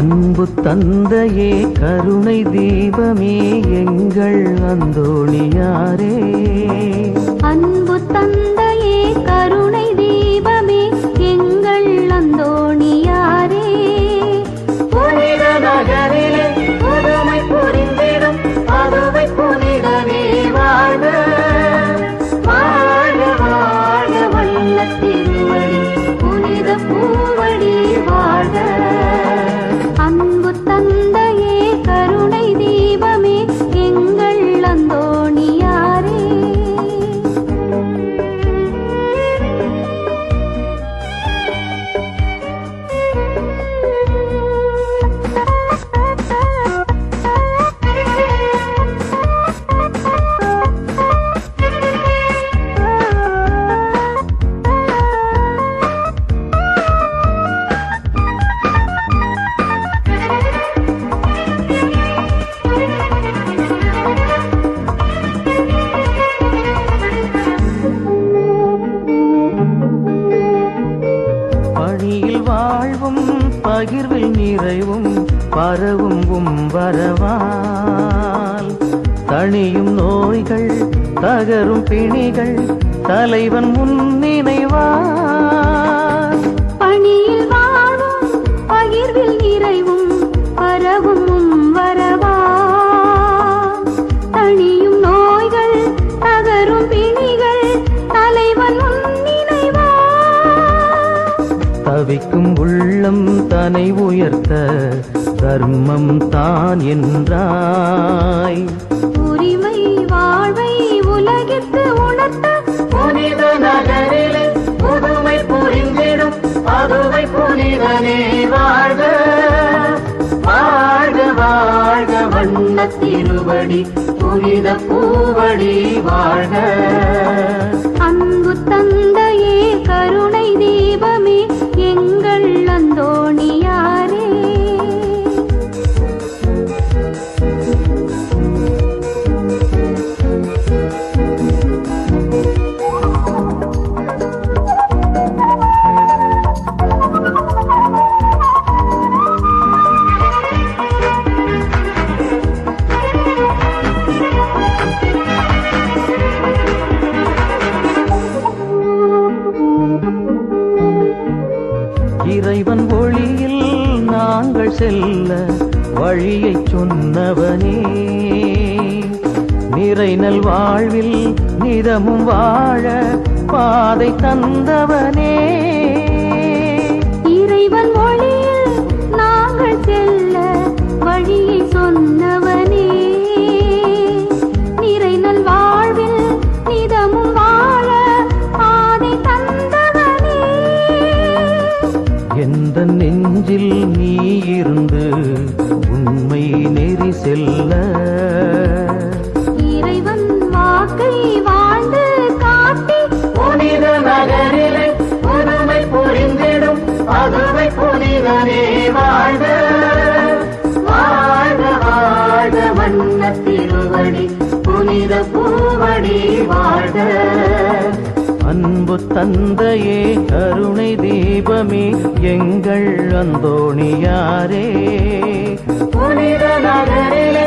அன்பு தந்தையே கருணை தீபமே எங்கள் அந்தோணியாரே அன்பு தந்தையே கருணை தீபமே எங்கள் அந்தோணியாரே புனித நகரிலே புதுமை புரிந்திடும் அதுவை புனிதனே வாழ்க வாழ வாழ வல்ல திருவடி புனித பூவடி வாழ்க அன்பு தந்தையே கருணை தீபமே எங்கள் அந்தோணியாரே பணியில் வாழ்வும் பகிர்வில் நிறைவும் பரவும் உம் வரவால் தணியும் நோய்கள் தகரும் பிணிகள் தலைவன் முன்னினைவார் பணியில் வாழும் பகிர்வில் நிறைவும் பரவும் உம் வரவா தணியும் நோய்கள் தகரும் பிணிகள் தலைவன் உன் நினைவா தவிக்கும் உள்ளம் தனை உயர்த்த தர்மம் தான் என்றாய் உரிமை வாழ்வை உலகிற்கு உணர்த்த புனித நகரிலே புதுமை புரிந்திடும் அதுவை புனிதனே வாழ்க வாழ்க வாழ்க வண்ண திருவடி புனித பூவடி வாழ்க அன்பு தந்தையே கருணை தீபமே எங்கள் அந்தோணியாரே இறைவன் ஒளியில் நாங்கள் செல்ல வழியைச் சொன்னவனே நிறைநல் வாழ்வில் நிதமும் வாழ பாதை தந்தவனே இறைவன் மொழியில் நாங்கள் செல்ல வழியை சொன்னவனே நிறை நல் வாழ்வில் நிதமும் வாழ பாதை தந்தவனே எந்த நெஞ்சில் நீ இருந்து உண்மை நெறி செல்ல இறைவன் வாக்கை வாழ்ந்து காட்டி புனித நகரிலே புதுமை புரிந்திடும் அதுவை புனிதனே வாழ்க வாழ்க வாழ்க வண்ண திருவடி புனித பூவடி வாழ்க அன்பு தந்தையே கருணை தீபமே எங்கள் அந்தோணியாரே புனித நகரிலே